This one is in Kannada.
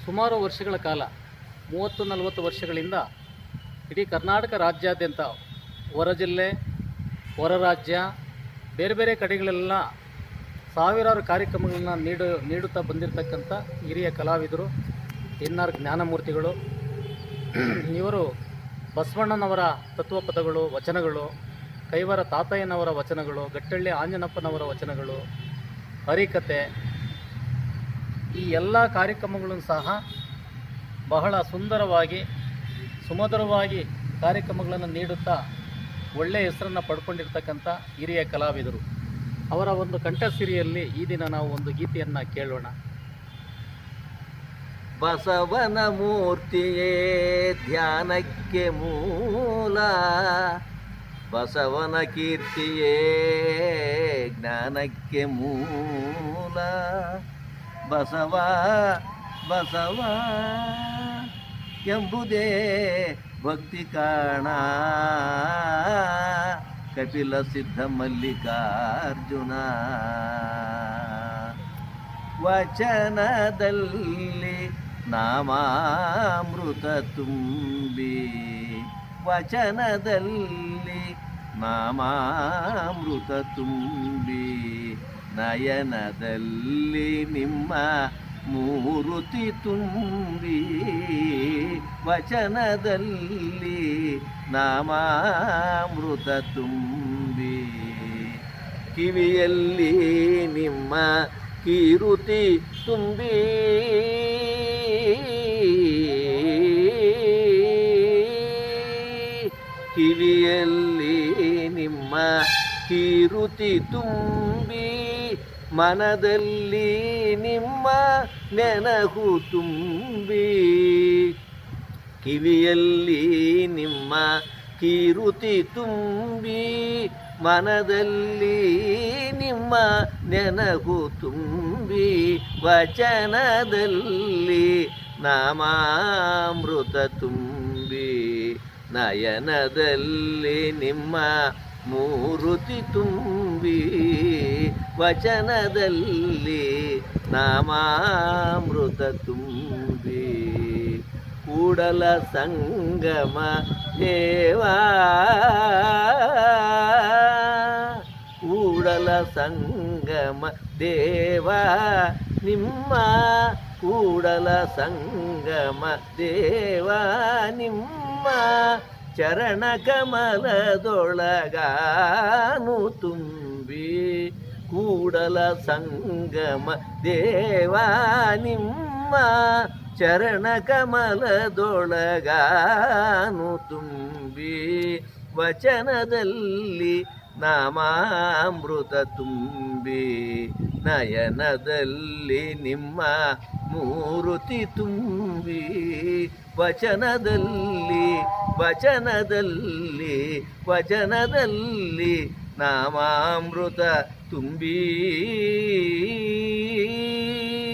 ಸುಮಾರು ವರ್ಷಗಳ ಕಾಲ ಮೂವತ್ತು ನಲವತ್ತು ವರ್ಷಗಳಿಂದ ಇಡೀ ಕರ್ನಾಟಕ ರಾಜ್ಯಾದ್ಯಂತ ಹೊರ ಜಿಲ್ಲೆ ಹೊರ ರಾಜ್ಯ ಬೇರೆ ಬೇರೆ ಕಡೆಗಳೆಲ್ಲ ಸಾವಿರಾರು ಕಾರ್ಯಕ್ರಮಗಳನ್ನ ನೀಡು ನೀಡುತ್ತಾ ಬಂದಿರತಕ್ಕಂಥ ಹಿರಿಯ ಕಲಾವಿದರು ಎನ್ ಆರ್ ಜ್ಞಾನಮೂರ್ತಿಗಳು ಇವರು ಬಸವಣ್ಣನವರ ತತ್ವಪದಗಳು ವಚನಗಳು ಕೈವರ ತಾತಯ್ಯನವರ ವಚನಗಳು ಗಟ್ಟಳ್ಳಿ ಆಂಜನಪ್ಪನವರ ವಚನಗಳು ಹರಿಕತೆ ಈ ಎಲ್ಲ ಕಾರ್ಯಕ್ರಮಗಳನ್ನು ಸಹ ಬಹಳ ಸುಂದರವಾಗಿ ಸುಮಧುರವಾಗಿ ಕಾರ್ಯಕ್ರಮಗಳನ್ನು ನೀಡುತ್ತಾ ಒಳ್ಳೆಯ ಹೆಸರನ್ನು ಪಡ್ಕೊಂಡಿರ್ತಕ್ಕಂಥ ಹಿರಿಯ ಕಲಾವಿದರು ಅವರ ಒಂದು ಕಂಠಸಿರಿಯಲ್ಲಿ ಈ ದಿನ ನಾವು ಒಂದು ಗೀತೆಯನ್ನು ಕೇಳೋಣ ಬಸವನ ಮೂರ್ತಿಯೇ ಧ್ಯಾನಕ್ಕೆ ಮೂಲ ಬಸವನ ಕೀರ್ತಿಯೇ ಜ್ಞಾನಕ್ಕೆ ಮೂಲ ಬಸವ ಬಸವ ಎಂಬುದೇ ಭಕ್ತಿ ಕಾಣ ಕಪಿಲ ಸಿದ್ಧ ಮಲ್ಲಿಕಾರ್ಜುನ ವಚನದಲ್ಲಿ ನಾಮಾಮೃತ ತುಂಬಿ ವಚನದಲ್ಲಿ ನಾಮಾಮೃತ ತುಂಬಿ ನಯನದಲ್ಲಿ ನಿಮ್ಮ ಮೂರುತಿ ತುಂಬಿ ವಚನದಲ್ಲಿ ನಾಮಾಮೃತ ತುಂಬಿ ಕಿವಿಯಲ್ಲಿ ನಿಮ್ಮ ಕೀರುತಿ ತುಂಬಿ ಕಿವಿಯಲ್ಲಿ ನಿಮ್ಮ ಕೀರುತಿ ತುಂಬಿ ಮನದಲ್ಲಿ ನಿಮ್ಮ ನೆನಹು ತುಂಬಿ ಕಿವಿಯಲ್ಲಿ ನಿಮ್ಮ ಕೀರುತಿ ತುಂಬಿ ಮನದಲ್ಲಿ ನಿಮ್ಮ ನೆನಹು ತುಂಬಿ ವಚನದಲ್ಲಿ ನಾಮಾಮೃತ ತುಂಬಿ ನಯನದಲ್ಲಿ ನಿಮ್ಮ ಮೂರುತಿ ತುಂಬಿ ವಚನದಲ್ಲಿ ನಾಮಾಮೃತ ತುಂಬಿ ಕೂಡಲ ಸಂಗಮ ದೇವಾ ಕೂಡಲ ಸಂಗಮ ದೇವಾ ನಿಮ್ಮ ಕೂಡಲ ಸಂಗಮ ದೇವಾ ನಿಮ್ಮ ಚರಣ ಕಮಲದೊಳಗಾನು ತುಂಬಿ ಕೂಡಲ ಸಂಗಮ ದೇವಾ ನಿಮ್ಮ ಚರಣ ಕಮಲದೊಳಗಾನು ತುಂಬಿ ವಚನದಲ್ಲಿ ನಾಮಾಮೃತ ತುಂಬಿ ನಯನದಲ್ಲಿ ನಿಮ್ಮ ಮೂರುತಿ ತುಂಬಿ ವಚನದಲ್ಲಿ ವಚನದಲ್ಲಿ ವಚನದಲ್ಲಿ ನಾಮಾಮೃತ ತುಂಬಿ